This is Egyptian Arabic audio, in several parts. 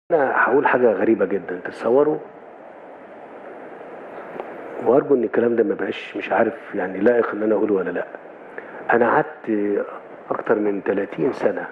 انا هقول حاجه غريبه جدا تتصوروا وارجو ان الكلام ده ما بقاش مش عارف يعني لائق ان انا اقوله ولا لا انا قعدت اكتر من 30 سنه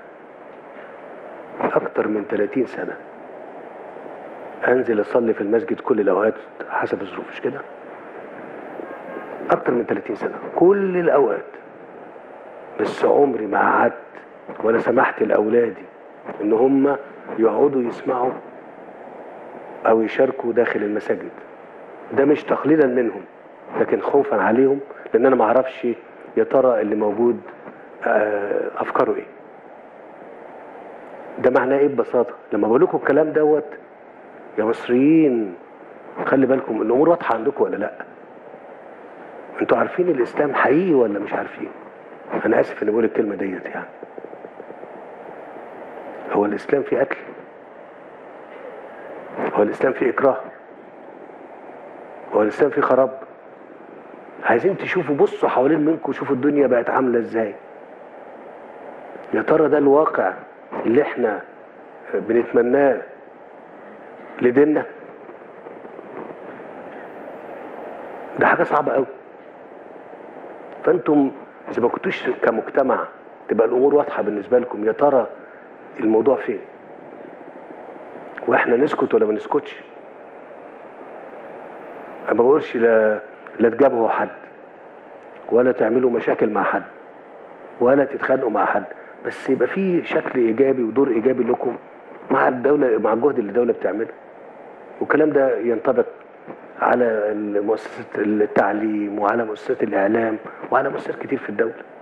اكتر من 30 سنه انزل اصلي في المسجد كل الاوقات حسب الظروف مش كده اكتر من 30 سنه كل الاوقات بس عمري ما قعدت ولا سمحت لاولادي ان هم يقعدوا يسمعوا او يشاركوا داخل المساجد ده مش تقليلا منهم لكن خوفا عليهم لان انا ما اعرفش يا ترى اللي موجود آه، افكاره ايه ده معناه ايه ببساطه لما بقول لكم الكلام دوت يا مصريين خلي بالكم الامور واضحه عندكم ولا لا انتوا عارفين الاسلام حقيقي ولا مش عارفين انا اسف اني بقول الكلمه ديت يعني هو الاسلام فيه قتل هو الاسلام فيه اكراه هو الاسلام فيه خراب عايزين تشوفوا بصوا حوالين منكم شوفوا الدنيا بقت عامله ازاي يا ترى ده الواقع اللي احنا بنتمناه لديننا ده حاجه صعبه قوي فانتم اذا ما كنتوش كمجتمع تبقى الامور واضحه بالنسبه لكم يا ترى الموضوع فين واحنا نسكت ولا ما نسكتش انا ما بقولش لا لا تجابهوا حد ولا تعملوا مشاكل مع حد ولا تتخانقوا مع حد بس يبقى في شكل ايجابي ودور ايجابي لكم مع الدوله مع الجهد اللي الدوله بتعمله والكلام ده ينطبق على مؤسسات التعليم وعلى مؤسسات الاعلام وعلى مؤسسات كتير في الدوله